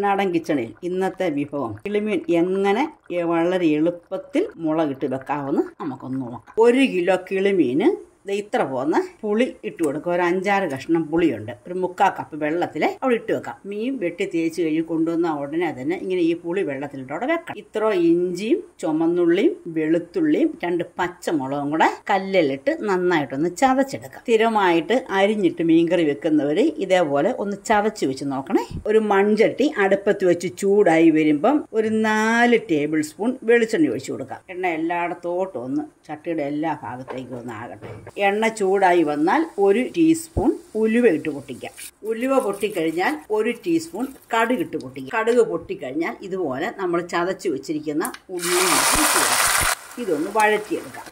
കർണാടൻ കിച്ചണിൽ ഇന്നത്തെ വിഭവം കിളിമീൻ എങ്ങനെ എ- വളരെ എളുപ്പത്തിൽ മുളകിട്ട് വെക്കാമെന്ന് നമുക്കൊന്ന് നോക്കാം ഒരു കിലോ കിളിമീന് ദേ ഇത്ര പോന്ന പുളി ഇട്ട് കൊടുക്കുക ഒരു അഞ്ചാറ് കഷ്ണം പുളിയുണ്ട് ഒരു മുക്കാൽ കപ്പ് വെള്ളത്തിൽ അവിടെ ഇട്ട് വെക്കാം മീൻ വെട്ടി തേച്ച് കഴിഞ്ഞ് കൊണ്ടുവന്ന ഉടനെ തന്നെ ഇങ്ങനെ ഈ പുളി വെള്ളത്തിലിട്ട് അവിടെ വെക്കാം ഇത്ര ഇഞ്ചിയും ചുമന്നുള്ളിയും വെളുത്തുള്ളിയും രണ്ട് പച്ചമുളകും കൂടെ കല്ലിലിട്ട് നന്നായിട്ടൊന്ന് ചതച്ചെടുക്കാം സ്ഥിരമായിട്ട് അരിഞ്ഞിട്ട് മീൻകറി വെക്കുന്നവർ ഇതേപോലെ ഒന്ന് ചതച്ച് വെച്ച് നോക്കണേ ഒരു മൺചട്ടി അടുപ്പത്ത് വെച്ച് ചൂടായി വരുമ്പം ഒരു നാല് ടേബിൾ സ്പൂൺ വെളിച്ചെണ്ണ ഒഴിച്ചു കൊടുക്കാം എണ്ണ എല്ലായിടത്തോട്ടും ഒന്ന് ചട്ടിയുടെ എല്ലാ ഭാഗത്തേക്കും ഒന്ന് ആകട്ടെ എണ്ണ ചൂടായി വന്നാൽ ഒരു ടീസ്പൂൺ ഉലുവ ഇട്ട് പൊട്ടിക്കാം ഉലുവ പൊട്ടിക്കഴിഞ്ഞാൽ ഒരു ടീസ്പൂൺ കടുക് ഇട്ട് പൊട്ടിക്കാം കടുക് പൊട്ടിക്കഴിഞ്ഞാൽ ഇതുപോലെ നമ്മൾ ചതച്ച് വെച്ചിരിക്കുന്ന ഉള്ളി ഇട്ട് കൊടുക്കാം. ഇതൊന്ന് വഴറ്റിയെടുക്കാം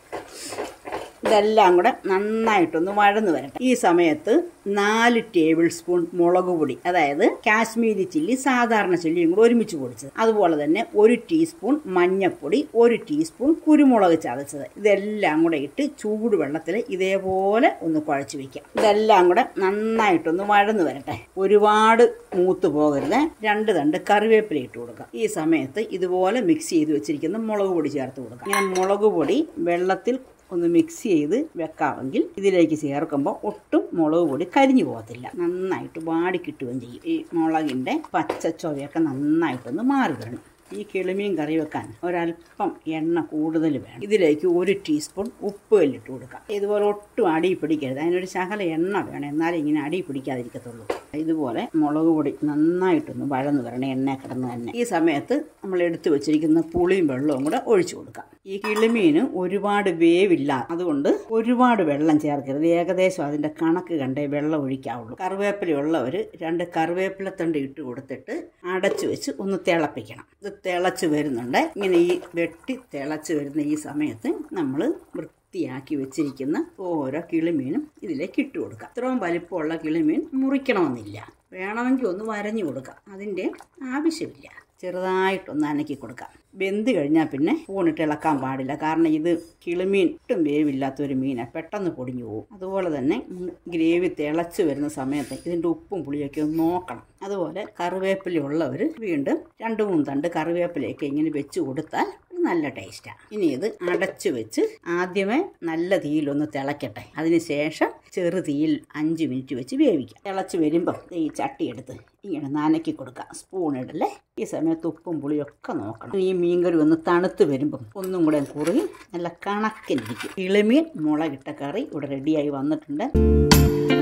ഇതെല്ലാം കൂടെ നന്നായിട്ടൊന്ന് വഴന്ന് വരട്ടെ ഈ സമയത്ത് നാല് ടേബിൾ സ്പൂൺ മുളക് പൊടി അതായത് കാശ്മീരി ചില്ലി സാധാരണ ചില്ലിയും കൂടെ ഒരുമിച്ച് പൊടിച്ചത് അതുപോലെ തന്നെ ഒരു ടീസ്പൂൺ മഞ്ഞൾപ്പൊടി ഒരു ടീസ്പൂൺ കുരുമുളക് ചതച്ചത് ഇതെല്ലാം കൂടെ ഇട്ട് ചൂടുവെള്ളത്തിൽ ഇതേപോലെ ഒന്ന് കുഴച്ച് വെക്കാം ഇതെല്ലാം കൂടെ നന്നായിട്ടൊന്ന് വഴന്ന് വരട്ടെ ഒരുപാട് മൂത്ത് പോകരുത് രണ്ട് തണ്ട് കറിവേപ്പില ഇട്ട് കൊടുക്കാം ഈ സമയത്ത് ഇതുപോലെ മിക്സ് ചെയ്ത് വെച്ചിരിക്കുന്ന മുളക് പൊടി ചേർത്ത് കൊടുക്കാം ഇങ്ങനെ മുളക് പൊടി വെള്ളത്തിൽ ഒന്ന് മിക്സ് ചെയ്ത് വെക്കാമെങ്കിൽ ഇതിലേക്ക് ചേർക്കുമ്പോൾ ഒട്ടും മുളക് പൊടി കരിഞ്ഞു പോകത്തില്ല നന്നായിട്ട് വാടി കിട്ടുകയും ചെയ്യും ഈ മുളകിൻ്റെ പച്ച ചൊവയൊക്കെ നന്നായിട്ടൊന്ന് മാറി വരണം ഈ കിളിമീൻ കറി വെക്കാൻ ഒരല്പം എണ്ണ കൂടുതൽ വേണം ഇതിലേക്ക് ഒരു ടീസ്പൂൺ ഉപ്പ് കല്ലിട്ട് കൊടുക്കാം ഇതുപോലെ ഒട്ടും അടി പിടിക്കരുത് അതിനൊരു ശകല എണ്ണ വേണം എന്നാലേ ഇങ്ങനെ അടി പിടിക്കാതിരിക്കത്തുള്ളൂ ഇതുപോലെ മുളക് പൊടി നന്നായിട്ടൊന്ന് വഴന്ന് വരണം എണ്ണ കിടന്ന് തന്നെ ഈ സമയത്ത് നമ്മൾ എടുത്തു വെച്ചിരിക്കുന്ന പുളിയും വെള്ളവും കൂടെ ഒഴിച്ചു കൊടുക്കാം ഈ കിളിമീന് ഒരുപാട് വേവില്ല അതുകൊണ്ട് ഒരുപാട് വെള്ളം ചേർക്കരുത് ഏകദേശം അതിന്റെ കണക്ക് കണ്ടേ വെള്ളം ഒഴിക്കാവുള്ളൂ കറിവേപ്പില ഉള്ളവർ രണ്ട് കറിവേപ്പില തണ്ട് ഇട്ട് കൊടുത്തിട്ട് അടച്ചു വെച്ച് ഒന്ന് തിളപ്പിക്കണം ഇത് തിളച്ച് വരുന്നുണ്ട് ഇങ്ങനെ ഈ വെട്ടി തിളച്ച് വരുന്ന ഈ സമയത്ത് നമ്മൾ വൃത്തിയാക്കി വെച്ചിരിക്കുന്ന ഓരോ കിളിമീനും ഇതിലേക്ക് ഇട്ട് കൊടുക്കാം ഇത്രയും വലിപ്പമുള്ള കിളിമീൻ മുറിക്കണമെന്നില്ല വേണമെങ്കിൽ ഒന്ന് വരഞ്ഞു കൊടുക്കാം അതിൻ്റെ ആവശ്യമില്ല ചെറുതായിട്ടൊന്ന് അനക്കി കൊടുക്കാം വെന്ത് കഴിഞ്ഞാൽ പിന്നെ പൂണിട്ട് ഇളക്കാൻ പാടില്ല കാരണം ഇത് കിളിമീൻ ഒട്ടും വേവില്ലാത്ത ഒരു മീനാണ് പെട്ടെന്ന് പൊടിഞ്ഞു പോകും അതുപോലെ തന്നെ ഉം, ഗ്രേവി തിളച്ച് വരുന്ന സമയത്ത് ഇതിൻ്റെ ഉപ്പും പുളിയൊക്കെ ഒന്ന് നോക്കണം അതുപോലെ കറിവേപ്പില ഉള്ളവർ വീണ്ടും രണ്ട് മൂന്ന് തണ്ട് കറിവേപ്പിലയൊക്കെ ഇങ്ങനെ വെച്ച് കൊടുത്താൽ നല്ല ടേസ്റ്റാണ് ഇനി ഇത് അടച്ചു വെച്ച് ആദ്യമേ നല്ല തീയിലൊന്ന് തിളയ്ക്കട്ടെ അതിനുശേഷം ചെറു തീയിൽ അഞ്ച് മിനിറ്റ് വെച്ച് വേവിക്കാം തിളച്ച് വരുമ്പം ഈ ചട്ടി എടുത്ത് ഇങ്ങനെ നനക്കി കൊടുക്കാം സ്പൂൺ ഇടല്ലേ ഈ സമയത്ത് ഉപ്പും പുളിയൊക്കെ നോക്കണം ഈ മീൻകറി ഒന്ന് തണുത്ത് വരുമ്പം ഒന്നും കൂടെ കുറുകി നല്ല കണക്കിനിരിക്കും ഇളിമീൻ മുളകിട്ട കറി ഇവിടെ റെഡിയായി വന്നിട്ടുണ്ട്